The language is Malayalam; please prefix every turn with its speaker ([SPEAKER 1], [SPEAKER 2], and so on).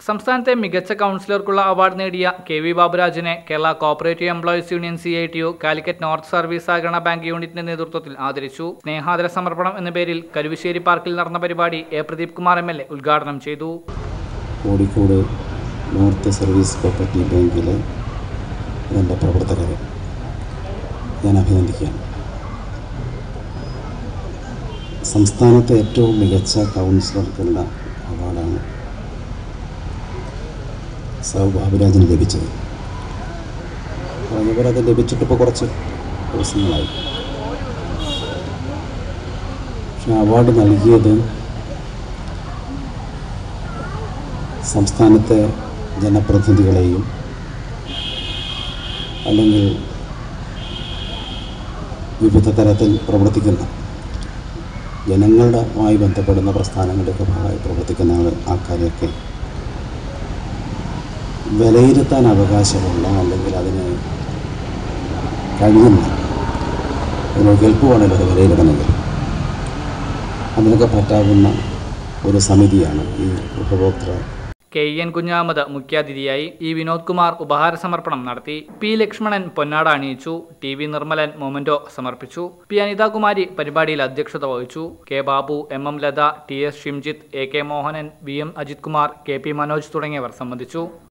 [SPEAKER 1] സംസ്ഥാനത്തെ മികച്ച കൗൺസിലർക്കുള്ള അവാർഡ് നേടിയ കെ വി ബാബുരാജിനെ Kerala cooperative employees union C I T U Calicut north service സഹകരണ ബാങ്ക് യൂണിറ്റിന്റെ നേതൃത്വത്തിൽ ആദരിച്ചു സ്നേഹാദര സമർപ്പണം എന്ന പേരിൽ കരുവശ്ശേരി പാർക്കിൽ നടന്ന പരിപാടി A Pradeep Kumar M L A ഉദ്ഘാടനം ചെയ്തു
[SPEAKER 2] കോഴിക്കോട് നോർത്ത് സർവീസ് കോപ്പറേറ്റീവ് ബാങ്കിലെ ഇതിൻ്റെ പ്രവർത്തകരെ ഞാൻ അഭിനന്ദിക്കുകയാണ് സംസ്ഥാനത്തെ ഏറ്റവും മികച്ച കൗൺസിലർക്കുള്ള അവാർഡാണ് സൗ ബാബുരാജിന് ലഭിച്ചത് പറഞ്ഞപോലെ അത് ലഭിച്ചിട്ടിപ്പോൾ കുറച്ച് ദിവസങ്ങളായി പക്ഷെ അവാർഡ് നൽകിയത് സംസ്ഥാനത്തെ ജനപ്രതിനിധികളെയും അല്ലെങ്കിൽ വിവിധ തരത്തിൽ പ്രവർത്തിക്കുന്ന ജനങ്ങളുമായി ബന്ധപ്പെടുന്ന പ്രസ്ഥാനങ്ങളുടെയൊക്കെ ഭാഗമായി പ്രവർത്തിക്കുന്ന ആൾ- ആൾക്കാരെയൊക്കെ വിലയിരുത്താൻ അവകാശമുള്ള അല്ലെങ്കിൽ അതിന് കഴിയുന്ന ഒരു കെൽപ്പുവാണല്ലോ അത് വിലയിരുത്തണമെങ്കിൽ അതിനൊക്കെ പറ്റാവുന്ന ഒരു സമിതിയാണ് ഈ ഉപഭോക്തൃ
[SPEAKER 1] കെ എൻ കുഞ്ഞാമത് മുഖ്യാതിഥിയായി ഇ വിനോദ് കുമാർ ഉപഹാര സമർപ്പണം നടത്തി പി ലക്ഷ്മണൻ പൊന്നാട അണിയിച്ചു ടി വി നിർമ്മലൻ മൊമന്റോ സമർപ്പിച്ചു പി അനിതാകുമാരി പരിപാടിയിൽ അധ്യക്ഷത വഹിച്ചു K Babu M M Latha T S Shimjith A K Mohanan V M Ajith Kumar K P Manoj തുടങ്ങിയവർ സംബന്ധിച്ചു